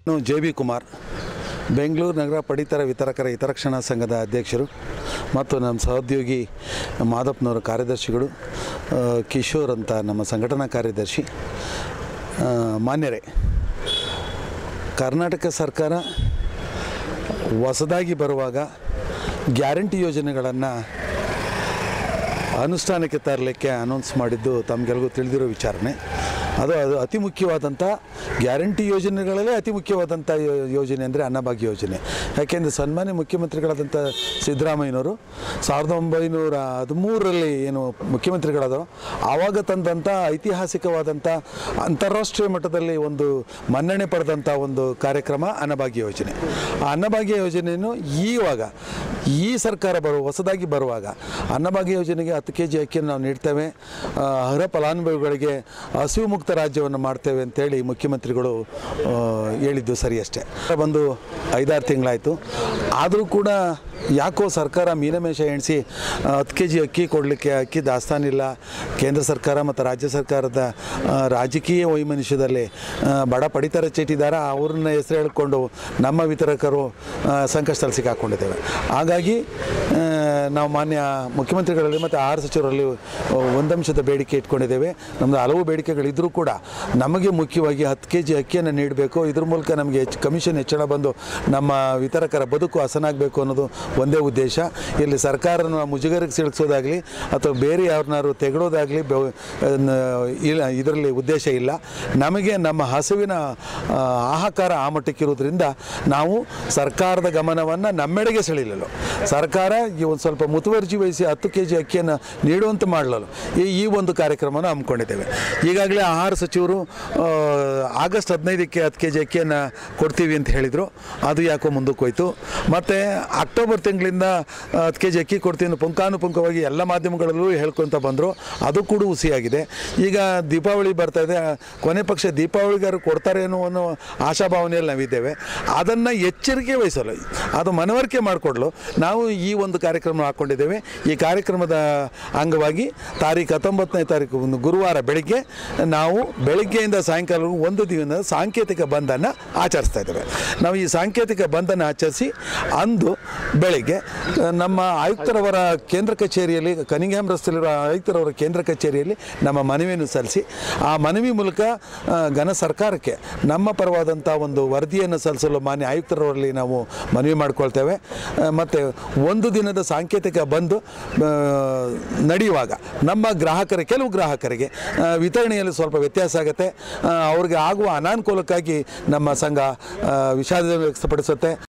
ನಾನು J B Kumar Bengaluru ನಗರ ಪಡಿತರ ವಿತರಕರ ಹಿತರಕ್ಷಣಾ ಸಂಘದ ಅಧ್ಯಕ್ಷರು ಮತ್ತು ನಮ್ಮ ಸಹೋದ್ಯೋಗಿ ಮಾದಪ್ಪನವರ ಕಾರ್ಯದರ್ಶಿಗಳು ಆ, ಕಿಶೋರ್ ಅಂತ ನಮ್ಮ ಸಂಘಟನಾ ಕಾರ್ಯದರ್ಶಿ ಆ, ಮಾನ್ಯರೇ ಕರ್ನಾಟಕ ಸರ್ಕಾರ ಹೊಸದಾಗಿ ಬರುವಾಗ ಗ್ಯಾರಂಟಿ ಯೋಜನೆಗಳನ್ನು ಅನುಷ್ಠಾನಕ್ಕೆ ತರಲಿಕ್ಕೆ ಅನೌನ್ಸ್ ಮಾಡಿದ್ದು ತಮಗೆಲ್ಗೂ ತಿಳಿದಿರೋ ವಿಚಾರಣೆ ಅದು ಅದು ಅತಿ ಮುಖ್ಯವಾದಂಥ ಗ್ಯಾರಂಟಿ ಯೋಜನೆಗಳಲ್ಲೇ ಅತಿ ಮುಖ್ಯವಾದಂಥ ಯೋ- ಯೋಜನೆ ಅಂದರೆ ಅನ್ನಭಾಗ್ಯ ಯೋಜನೆ ಯಾಕೆಂದರೆ ಸನ್ಮಾನ್ಯ ಮುಖ್ಯಮಂತ್ರಿಗಳಾದಂಥ ಸಿದ್ದರಾಮಯ್ಯನವರು ಸಾವಿರದ ಒಂಬೈನೂರ ಹದಿಮೂರರಲ್ಲಿ ಏನು ಮುಖ್ಯಮಂತ್ರಿಗಳಾದರೋ ಆವಾಗ ತಂದಂಥ ಐತಿಹಾಸಿಕವಾದಂಥ ಅಂತಾರಾಷ್ಟ್ರೀಯ ಮಟ್ಟದಲ್ಲಿ ಒಂದು ಮನ್ನಣೆ ಪಡೆದಂಥ ಒಂದು ಕಾರ್ಯಕ್ರಮ ಅನ್ನಭಾಗ್ಯ ಯೋಜನೆ ಆ ಅನ್ನಭಾಗ್ಯ ಯೋಜನೆಯನ್ನು ಈವಾಗ ಈ ಸರ್ಕಾರ ಬರುವ ಹೊಸದಾಗಿ ಬರುವಾಗ ಅನ್ನಭಾಗ್ಯ ಯೋಜನೆಗೆ ಹತ್ತು ಕೆ ಜಿ ಅಕ್ಕಿಯನ್ನು ನಾವು ನೀಡ್ತೇವೆ ಆ, ಅರ್ಹ ಫಲಾನುಭವಿಗಳಿಗೆ ಹಸಿವು ಮುಕ್ತ ರಾಜ್ಯವನ್ನು ಮಾಡ್ತೇವೆ ಅಂತೇಳಿ ಮುಖ್ಯಮಂತ್ರಿಗಳು ಆ, ಹೇಳಿದ್ದು ಸರಿ ಅಷ್ಟೇ ಬಂದು ಐದಾರು ತಿಂಗಳಾಯಿತು ಆದರೂ ಕೂಡ ಯಾಕೋ ಸರ್ಕಾರ ಮೀನಮೇಷ ಎಣಿಸಿ ಹತ್ತು ಕೆ ಜಿ ಅಕ್ಕಿ ಕೊಡಲಿಕ್ಕೆ ಅಕ್ಕಿ ದಾಸ್ತಾನಿಲ್ಲ ಕೇಂದ್ರ ಸರ್ಕಾರ ಮತ್ತು ರಾಜ್ಯ ಸರ್ಕಾರದ ಆ, ರಾಜಕೀಯ ವೈಮನಸ್ಯದಲ್ಲಿ ಆ, ಬಡ ಪಡಿತರ ಚೀಟಿದಾರ ಅವ್ರನ್ನ ಹೆಸರು ಹೇಳ್ಕೊಂಡು ನಮ್ಮ ವಿತರಕರು ಆ, ಸಂಕಷ್ಟದಲ್ಲಿ ಸಿಕ್ಕಾಕೊಂಡಿದ್ದೇವೆ ಹಾಗಾಗಿ ಆ, ನಾವು ಮಾನ್ಯ ಮುಖ್ಯಮಂತ್ರಿಗಳಲ್ಲಿ ಮತ್ತು ಆಹಾರ ಸಚಿವರಲ್ಲಿ ಒಂದಂಶದ ಬೇಡಿಕೆ ಇಟ್ಕೊಂಡಿದ್ದೇವೆ ನಮ್ಮದು ಹಲವು ಬೇಡಿಕೆಗಳಿದ್ದರೂ ಕೂಡ ನಮಗೆ ಮುಖ್ಯವಾಗಿ ಹತ್ತು ಕೆ ಜಿ ಅಕ್ಕಿಯನ್ನು ನೀಡಬೇಕು ಇದ್ರ ಮೂಲಕ ನಮಗೆ ಹೆಚ್ಚು ಕಮಿಷನ್ ಹೆಚ್ಚಳ ಬಂದು ನಮ್ಮ ವಿತರಕರ ಬದುಕು ಹಸನಾಗಬೇಕು ಅನ್ನೋದು ಒಂದೇ ಉದ್ದೇಶ ಇಲ್ಲಿ ಸರ್ಕಾರನ ಮುಜುಗರಿಗೆ ಸಿಲುಕಿಸೋದಾಗಲಿ ಅಥವಾ ಬೇರೆ ಯಾರನ್ನಾರು ತೆಗೊಳೋದಾಗಲಿ ಇಲ್ಲ ಇದರಲ್ಲಿ ಉದ್ದೇಶ ಇಲ್ಲ ನಮಗೆ ನಮ್ಮ ಹಸುವಿನ ಆ, ಆಹಾಕಾರ ಆ ಮಟ್ಟಕ್ಕಿರೋದ್ರಿಂದ ನಾವು ಸರ್ಕಾರದ ಗಮನವನ್ನು ನಮ್ಮೆಡೆಗೆ ಸೆಳೆಯಲು ಸರ್ಕಾರ ಈ ಒಂದು ಸ್ವಲ್ಪ ಮುತುವರ್ಜಿ ವಹಿಸಿ ಹತ್ತು ಕೆ ಜಿ ಅಕ್ಕಿಯನ್ನು ನೀಡುವಂತೆ ಮಾಡಲು ಈ ಈ ಒಂದು ಕಾರ್ಯಕ್ರಮವನ್ನು ಹಮ್ಮಿಕೊಂಡಿದ್ದೇವೆ ಈಗಾಗಲೇ ಆಹಾರ ಸಚಿವರು ಆ, ಆಗಸ್ಟ್ ಹದಿನೈದಕ್ಕೆ ಹತ್ತು ಕೆ ಜಿ ಅಕ್ಕಿಯನ್ನು ಕೊಡ್ತೀವಿ ಅಂತ ಹೇಳಿದರು ಅದು ಯಾಕೋ ಮುಂದಕ್ಕೆ ಹೋಯ್ತು ಮತ್ತು ಅಕ್ಟೋಬರ್ ತಿಂಗಳಿಂದ ಹತ್ತು ಕೆ ಜಿ ಅಕ್ಕಿ ಕೊಡ್ತೀವಿ ಅಂತ ಪುಂಖಾನುಪುಂಖವಾಗಿ ಎಲ್ಲ ಮಾಧ್ಯಮಗಳಲ್ಲೂ ಹೇಳ್ಕೊತ ಬಂದರು ಅದು ಕೂಡ ಹುಸಿಯಾಗಿದೆ ಈಗ ದೀಪಾವಳಿ ಬರ್ತಾ ಇದೆ ಕೊನೆ ಪಕ್ಷ ದೀಪಾವಳಿಗಾರು ಕೊಡ್ತಾರೇನೋ ಅನ್ನೋ ಆಶಾಭಾವನೆಯಲ್ಲಿ ನಾವಿದ್ದೇವೆ ಅದನ್ನು ಎಚ್ಚರಿಕೆ ವಹಿಸಲು ಅದು ಮನವರಿಕೆ ಮಾಡಿಕೊಡ್ಲು ನಾವು ಈ ಒಂದು ಕಾರ್ಯಕ್ರಮ ಹಾಕ್ಕೊಂಡಿದ್ದೇವೆ ಈ ಕಾರ್ಯಕ್ರಮದ ಅಂಗವಾಗಿ ತಾರೀಕು ಹತ್ತೊಂಬತ್ತನೇ ತಾರೀಕು ಒಂದು ಗುರುವಾರ ಬೆಳಿಗ್ಗೆ ನಾವು ಬೆಳಿಗ್ಗೆಯಿಂದ ಸಾಯಂಕಾಲ ಒಂದು ದಿನ ಸಾಂಕೇತಿಕ ಬಂಧನ ಆಚರಿಸ್ತಾ ಇದ್ದೇವೆ ನಾವು ಈ ಸಾಂಕೇತಿಕ ಬಂಧನ ಆಚರಿಸಿ ಅಂದು ಬೆಳಿಗ್ಗೆ ಆ, ನಮ್ಮ ಆಯುಕ್ತರವರ ಕೇಂದ್ರ ಕಚೇರಿಯಲ್ಲಿ ಕನಿಂಗ್ಹ್ಯಾಮ್ ರಸ್ತೆಯಲ್ಲಿರುವ ಆಯುಕ್ತರವರ ಕೇಂದ್ರ ಕಚೇರಿಯಲ್ಲಿ ನಮ್ಮ ಮನವಿಯನ್ನು ಸಲ್ಲಿಸಿ ಆ ಮನವಿ ಮೂಲಕ ಆ, ಘನ ಸರ್ಕಾರಕ್ಕೆ ನಮ್ಮ ಪರವಾದಂಥ ಒಂದು ವರದಿಯನ್ನು ಸಲ್ಲಿಸಲು ಮಾನ್ಯ ಆಯುಕ್ತರವರಲ್ಲಿ ನಾವು ಮನವಿ ಮಾಡ್ಕೊಳ್ತೇವೆ ಮತ್ತು ಒಂದು ದಿನದ ಸಾಂಕೇತಿಕ ಬಂದು ಆ, ನಡೆಯುವಾಗ ನಮ್ಮ ಗ್ರಾಹಕರ ಕೆಲವು ಗ್ರಾಹಕರಿಗೆ ಆ, ವಿತರಣೆಯಲ್ಲಿ ಸ್ವಲ್ಪ ವ್ಯತ್ಯಾಸ ಆಗುತ್ತೆ ಆ, ಅವ್ರಿಗೆ ಆಗುವ ಅನಾನುಕೂಲಕ್ಕಾಗಿ ನಮ್ಮ ಸಂಘ ಆ, ವಿಷಾದ ವ್ಯಕ್ತಪಡಿಸುತ್ತೆ